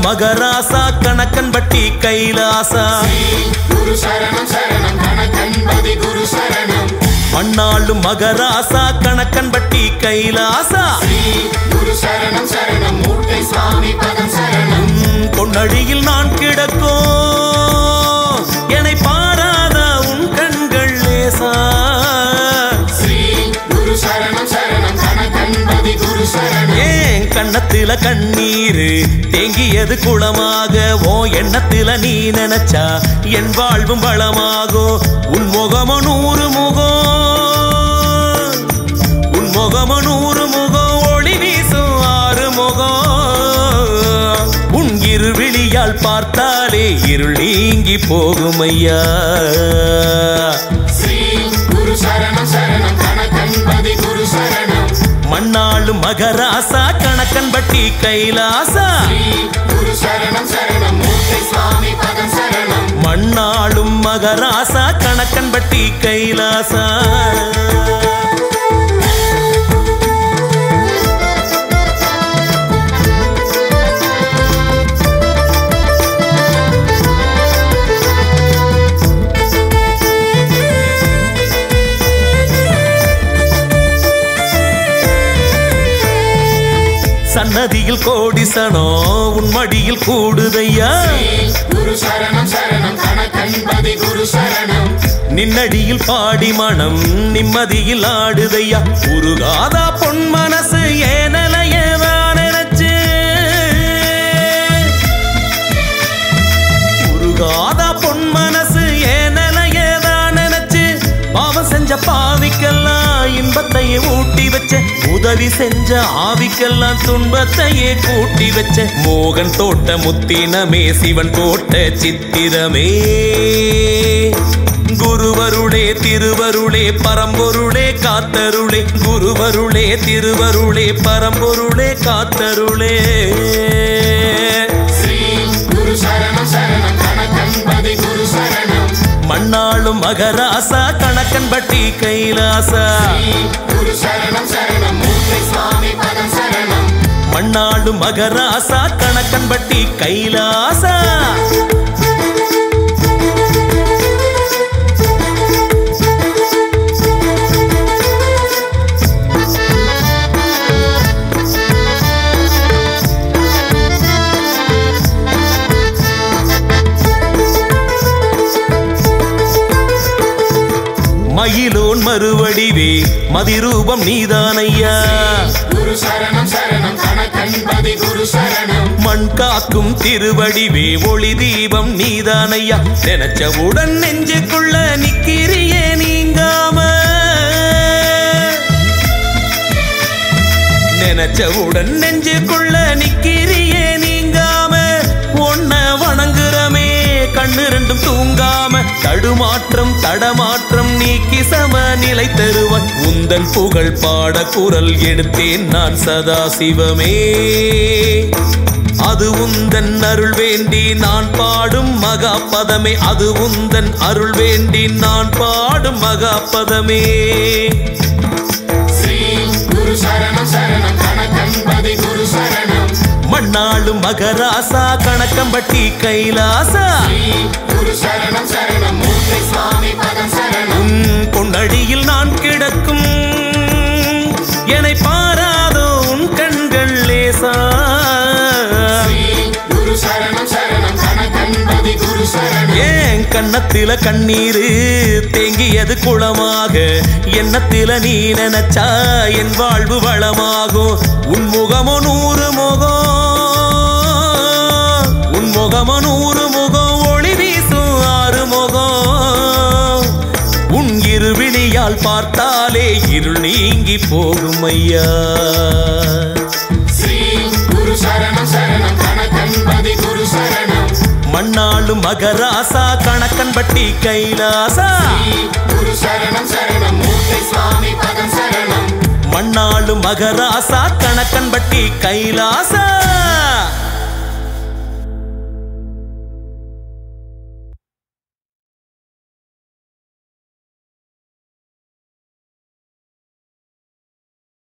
மகராசா கணக்கன்பட்டி கைலாசா குரு சரணம் சரணம் கணக்கன்பதி குரு சரணம் மண்ணாளும் மகராசா கணக்கன்பட்டி கைலாசா ஸ்ரீ குரு சரணம் சரணம் மூட்டை சுவாமி பதம் சரணம் உன் பொன்னழியில் நான் கிடக்கோ என்னை பாராத உன் கண்கள் லேசா ஸ்ரீ குரு சரணம் சரணம் கணக்கன்பதி குரு சரணம் ஏன் கண்ணத்துல கண்ணீரு தேங்கியது குளமாக ஓ எண்ணத்துல நீ நினைச்சா என் வாழ்வும் வளமாகும் உன் முகம நூறு முகம் உன் முகம நூறு முகம் ஒளி வீசும் ஆறு முகம் உன் இரு விழியால் பார்த்தாலே இருள் நீங்கி போகும் ஐயா ஸ்ரீ குரு சரணம் சரணம் கணக்கன்பதி குரு சரணம் மண்ணாளும் மகராசா கணக்கன்பட்டி கைலாசா ஸ்ரீ குரு சரணம் சரணம் மூட்டை சுவாமி பதம் சரணம் மண்ணாளும் மகராசா கணக்கன்பட்டி கைலாசா சன்னதியில் கோடிசனோ உன் மடியில் கூடுதையா குரு சரணம் சரணம் கணக்கன்பதி குரு சரணம் நின்னடியில் பாடி மனம் நிம்மதியில் ஆடுதையா உருகாதா பொன் மனசு ஏனலையதான் நினைச்சு உருகாதா பொன் மனசு ஏனலையதான் நினைச்சு பாவம் செஞ்ச பாவிக்கெல்லாம் இன்பத்தையே ஊட்டி வச்ச உதவி செஞ்ச ஆவிக்கெல்லாம் துன்பத்தையே கூட்டி வச்ச மோகன் தோட்ட முத்தினமே சிவன் தோட்ட சித்திரமே குருவருளே திருவருளே பரம்பொருளே காத்தருளே குருவருளே திருவருளே பரம்பொருளே காத்தருளே ஸ்ரீ குரு சரணம் சரணம் கணக்கன்பதி குரு சரணம் மண்ணாளும் மகராசா கணக்கன்பட்டி கைலாசா குரு சரணம் சரணம் மூட்டை சுவாமி பதம் சரணம் மண்ணாளும் மகராசா கணக்கன்பட்டி கைலாசா மயிலோன் மறுவடிவே மதிரூபம் நீதானையா குரு சரணம் சரணம் கணக்கன்பதி குரு சரணம் மண் காக்கும் திருவடிவே ஒளி தீபம் நீதானையா நினைச்சவுடன் நெஞ்சுக்குள்ள நிக்கிறியே நீங்காம நினைச்சவுடன் நெஞ்சுக்குள்ள நிக்கிறியே நீங்காம உன்ன வணங்குறமே கண்ணு ரெண்டும் தூங்காம தடுமாற்றம் தடமாற்றம் நீக்கி சம நிலை தருவாய் உந்தன் புகழ் பாட குரல் எடுத்தேன் நான் சதா சிவமே அது உந்தன் அருள் வேண்டி நான் பாடும் மகா பதமே அது உந்தன் அருள் வேண்டி நான் பாடும் மகா பதமே ஸ்ரீ குரு சரணம் சரணம் கணக்கன்பதி குரு சரணம் மண்ணாளும் மகராசா கணக்கம்பட்டி கைலாசா ஸ்ரீ குரு சரணம் சரணம் மூட்டை சுவாமி பதம் சரணம் உன் பொன்னடியில் நான் கிடக்கும் என்னை பாராதோ உன் கண்கள் லேசா ஸ்ரீ குரு சரணம் சரணம் கணக்கன்பதி குரு சரணம் ஏன் கண்ணத்தில கண்ணீரு தேங்கியது குளமாக எண்ணத்தில நீ நினைச்சா என் வாழ்வு வளமாகும் உன் முகமோ நூறு முகம் உன் முகமோ நூறு முகம் ஒளி வீசும் ஆறு முகம் உன் இரு விழியால் பார்த்தாலே இருள் நீங்கி போகும் ஐயா ஸ்ரீ குரு சரணம் சரணம் கணக்கன்பதி குரு சரணம் மண்ணாளும் மகராசா கணக்கன்பட்டி கைலாசா ஸ்ரீ குரு சரணம் சரணம் மூட்டை சுவாமி பதம் சரணம் மண்ணாளும் மகராசா கணக்கன்பட்டி கைலாசா